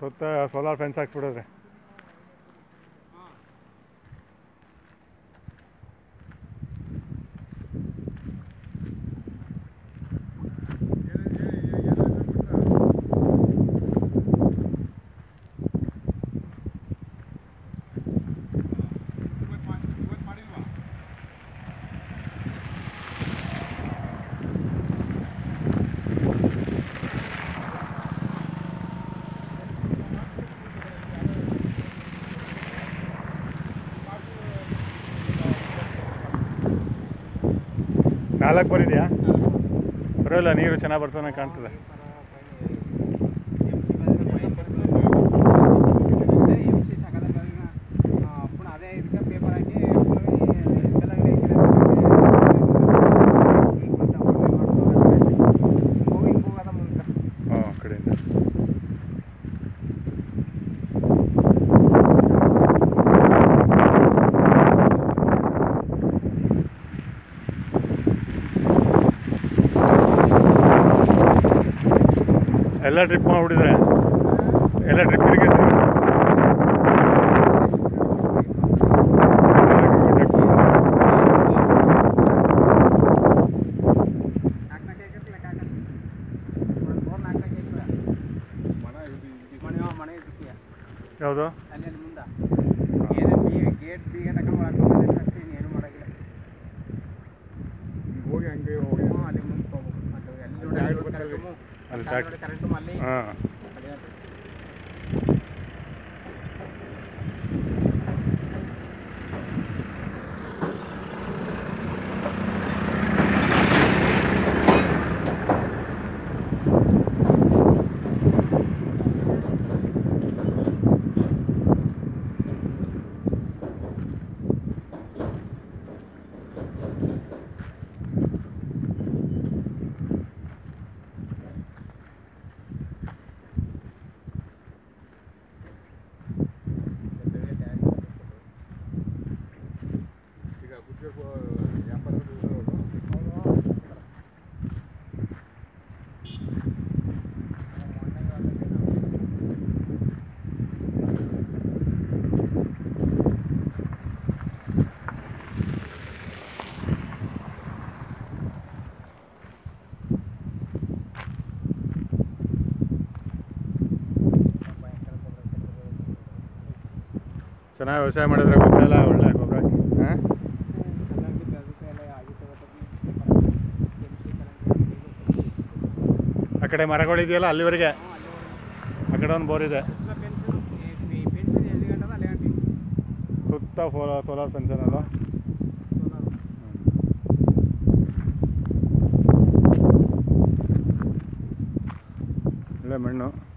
ಸುತ್ತ solar fence ಹಾಕ್ಬಿಡೋದ್ರೆ ನಾಲ್ಕು ಬರಿದೆಯಾ ಬರೋಲ್ಲ ನೀರು ಚೆನ್ನಾಗಿ ಬರ್ತಾನೆ ಕಾಣ್ತದೆ ಅప్పుడు అదే ఇదిగా పేపర్ ಹಾಕಿ తెలంగాణ ಮೂವಿಂಗ್ ಹೋಗೋದ ಮುಂದೆ ಹ್ಞೂ ಆ ಕಡೆಯಿಂದ ಎಲ್ಲ ಟ್ರಿಪ್ ಮಾಡಿಬಿಟ್ಟಿದ್ರೆ ಎಲ್ಲ ಟ್ರಿಪ್ ಇರಿಗೇಷನ್ ನಾಲ್ಕು ನಾಲ್ಕು ಎಕರೆ ಲೆಕ್ಕ ಹಾಕಿ ಒಂದು ಮೂರು ನಾಲ್ಕು ನಾಲ್ಕು ಎಕರೆ ಮನೆ ಮನೆ ಇದಕ್ಕೆ ಯಾವುದು ಅಲ್ಲಿ ಅಲ್ಲಿ ಮುಂದೆ ಏನೇ ಬಿ ಗೇಟ್ ಬೀಗ ತಗೊಂಡು ಮಾಡ್ಕೊಂಡು ಅಷ್ಟೇ ಇನ್ನೇನು ಮಾಡೋಂಗಿಲ್ಲ ಹೋಗಿ ಹಂಗೆ ಹೋಗಿ ಹ್ಞೂ ಅಲ್ಲಿ ಮುಂದೆ ಹೋಗ್ಬೇಕು ಮತ್ತೆ ಎಲ್ಲಿ ನೋಡಿ ಟ್ಯಾಕ್ಸ್ ಅಲ್ಲಿ ಬರ್ತದೆ. ಕರೆಕ್ಟು ಅಲ್ಲಿ ಅಲ್ಲಿ ಟ್ಯಾಕ್ಸ್ ಕರೆಕ್ಟು ಅಲ್ಲಿ ಹಾಂ ಅಲ್ಲಿ ಅದು. ಈಗ ಕುಚ್ಚಬೇಕು ವ್ಯಾಪಾರ ಚೆನ್ನಾಗಿ ವ್ಯವಸಾಯ ಮಾಡಿದ್ರೆ ಗೊಬ್ಬರ ಎಲ್ಲ ಒಳ್ಳೆ ಗೊಬ್ಬರ ಹಾಕಿ ಹಾಂ ಕಲ್ಲಂಗಡಿ ಬೆಳ್ದಿತ್ತು ಎಲ್ಲ ಆಗಿತ್ತು ಇವತ್ತು. ಆ ಕಡೆ ಮರಗಳಿದೆಯಲ್ಲ ಅಲ್ಲಿವರೆಗೆ ಹ್ಞೂ, ಅಲ್ಲಿವರೆಗೆ. ಆ ಕಡೆ ಒಂದು ಬೋರ್ ಇದೆ ಸುತ್ತ ಪೆನ್ಸಿಲ್ ಈ ಈ ಪೆನ್ಸಿಲ್ ಎಲ್ಲಿ ಗಂಟದ ಅಲ್ಲಿ ಗಂಟೆ ಸುತ್ತ ಸೋಲಾರ್ ಸೋಲಾರ್ ಫೆನ್ಸನ್ ಅಲ್ವಾ ಸೋಲಾರ್ ಒಳ್ಳೆ ಮಣ್ಣು